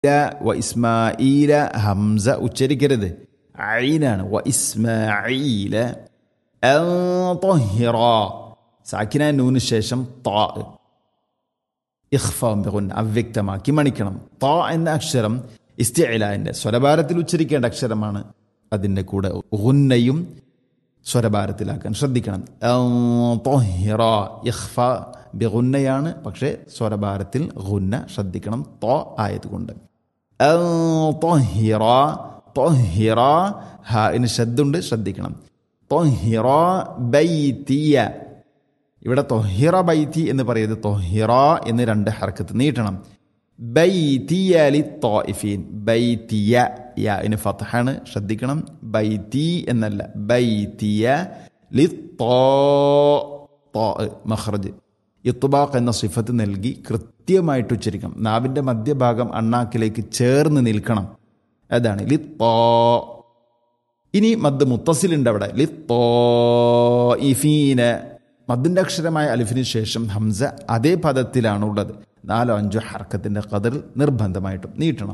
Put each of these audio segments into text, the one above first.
വ ഇസ്മായില ഹംസ ഉച്ചരിക്കരുത് ഐനാണ് വ ഇസ്മായില അൻ ത്വഹിറ. സാക്കിന നൂന് ശേഷം താ ഇഖ്ഫാം ബിഗുൻ അവ്യക്തമാക്കി മണിക്കണം താ എന്ന അക്ഷരം ഇസ്തിഇലാന്റെ സ്വരഭാരത്തിൽ ഉച്ചരിക്കേണ്ട അക്ഷരമാണ് അതിൻ്റെ കൂടെ ഗുന്നയും സ്വരഭാരത്തിലാക്കാൻ ശ്രദ്ധിക്കണം അൻ ത്വഹിറ. ഇഖ്ഫ ബിഗുന്നയാണ് പക്ഷേ സ്വരഭാരത്തിൽ ഗുന്ന ശ്രദ്ധിക്കണം തോ ആയതുകൊണ്ട് അൻ ത്വഹിറ. ത്വഹിറ. ഹ ഇന് ശബ്ദുണ്ട് ശ്രദ്ധിക്കണം ത്വഹിറ ബൈത്തിയ ഇവിടെ തൊഹിറ ബൈത്തി എന്ന് പറയുന്നത് തൊഹിറ എന്ന് രണ്ട് ഹർക്കത്ത് നീട്ടണം ബൈത്തിയ ലി തോയിഫീൻ ബൈത്തിയ യ ഇന് ഫത്ഹാണ് ശ്രദ്ധിക്കണം ബൈത്തി എന്നല്ല ബൈത്തിയ ലി തോ തോ മഹ്റജ് ഇത്തുബാഖ് എന്ന സിഫത്ത് നൽകി കൃത്യമായിട്ട് ഉച്ചരിക്കണം നാവിൻ്റെ മധ്യഭാഗം അണ്ണാക്കിലേക്ക് ചേർന്ന് നിൽക്കണം അതാണ് ലി തോ ഇനി മദ് മുത്തസിലുണ്ട് അവിടെ ലി തോ ഇഫീന മദ്ദിന്റെ അക്ഷരമായ അലിഫിന് ശേഷം ഹംസ അതേ പദത്തിലാണ് ഉള്ളത് നാലോ അഞ്ചോ ഹർക്കത്തിന്റെ കതിർ നിർബന്ധമായിട്ടും നീട്ടണം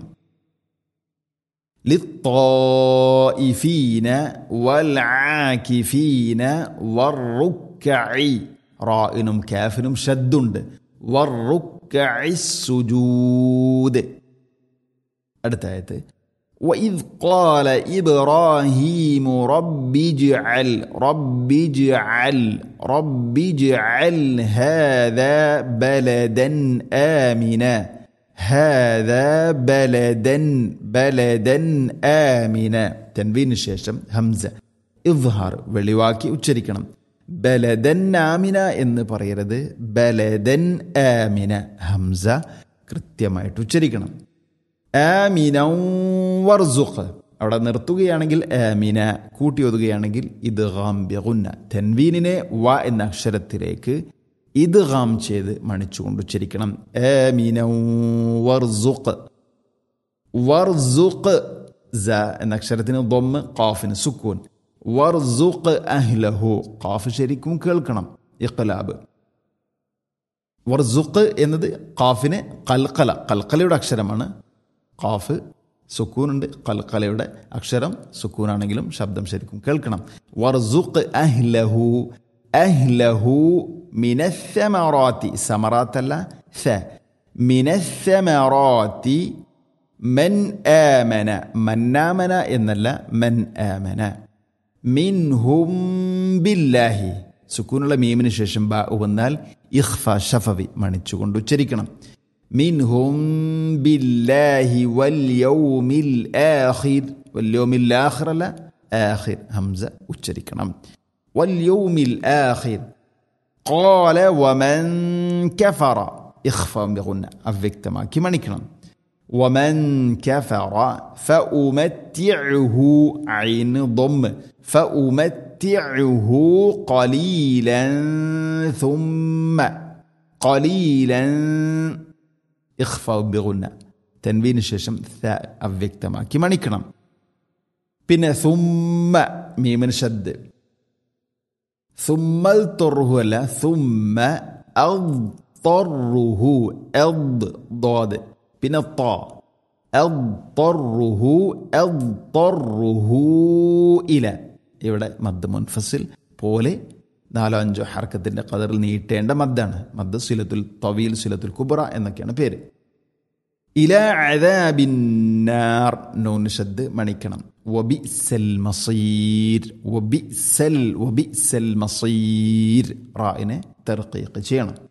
للطائفين والعاكفين والركع റായിനും കാഫിനും ഷദ്ദുണ്ട് والركع السجود അടുത്ത ആയത്ത് وإذ قال إبراهيم رب اجعل رب اجعل رب اجعل هذا بلدا آمنا هذا بلدا بلدا آمنا تنوين الشاشة همزة إظهار വെളിവാക്കി ഉച്ചരിക്കണം ബലദൻ ആമിന എന്ന് പറയരുത് ബലദൻ ആമിന ഹംസ കൃത്യമായിട്ട് ഉച്ചരിക്കണം ആമിനൗ വർസുഖ് അവിടെ നിർത്തുകയാണെങ്കിൽ ആമിന കൂട്ടി ഒതുകയാണെങ്കിൽ ഇത് ഗാംബ്യഗുന്ന തെൻവീനിനെ വ എന്ന അക്ഷരത്തിലേക്ക് ഇത് ഗാം ചെയ്ത് മണിച്ചുകൊണ്ട് ഉച്ചരിക്കണം ആമിനൗ വർസുഖ് വർസുഖ് സ എന്ന അക്ഷരത്തിന് ദൊമ്മ് ഖാഫിന് സുക്കൂൻ വർസുഖ് അഹ്ലഹു ഖാഫ് ശരിക്കും കേൾക്കണം ഇഖ്ലാബ് വർസുഖ് എന്നത് ഖാഫിന് കൽക്കല കൽക്കലയുടെ അക്ഷരമാണ് ഖാഫ് സുക്കൂനുണ്ട് കൽക്കലയുടെ അക്ഷരം സുക്കൂനാണെങ്കിലും ശബ്ദം ശരിക്കും കേൾക്കണം വർസുഖ് അഹ്ലഹു അഹ്ലഹു മിനസ്സമറാത്തി സമറാത്തല്ല സ മിനസ്സമറാത്തി മൻ ആമന മന്നാമന എന്നല്ല മൻ ആമന മിൻഹും ബില്ലാഹി സുക്കൂനുള്ള മീമിന് ശേഷം ബ വന്നാൽ ഇഖ്ഫ ഷഫവി മണിച്ചുകൊണ്ട് ഉച്ചരിക്കണം മിൻഹും ബില്ലാഹി വൽയൗമിൽ ആഖിർ വല്യൗമിൽ ആഖിർ അല്ല ആഖിർ ഹംസ ഉച്ചരിക്കണം വല്യൗമിൽ ആഖിർ قال ومن كفر إخفاء بغنى അവ്യക്തമാക്കി മണിക്കണം ومن كفر فأمتعه عين ضم فأمتعه قليلا ثم قليلا إخفاء بغنى تنوين الششم ثاء അവ്യക്തമാക്കി മണിക്കണം പിന്നെ ثم മീമിന് ഷദ് ثم الطره അല്ല ثم أضطره أض ضاد പിന്നെ ط أضطره أضطره إلى ഇവിടെ മദ് മുൻഫസിൽ പോലെ നാലോ അഞ്ചോ ഹർക്കത്തിന്റെ കതറിൽ നീട്ടേണ്ട മദ്ദാണ് മദ് സിലത്തുൽ തവീൽ സിലത്തുൽ കുബറ എന്നൊക്കെയാണ് പേര് ഇല അദാബിന്നാർ നൂൻ ഷദ് മണിക്കണം വബിസൽ മസീർ വബിസൽ വബിസൽ മസീർ റായിനെ തർക്കീഖ് ചെയ്യണം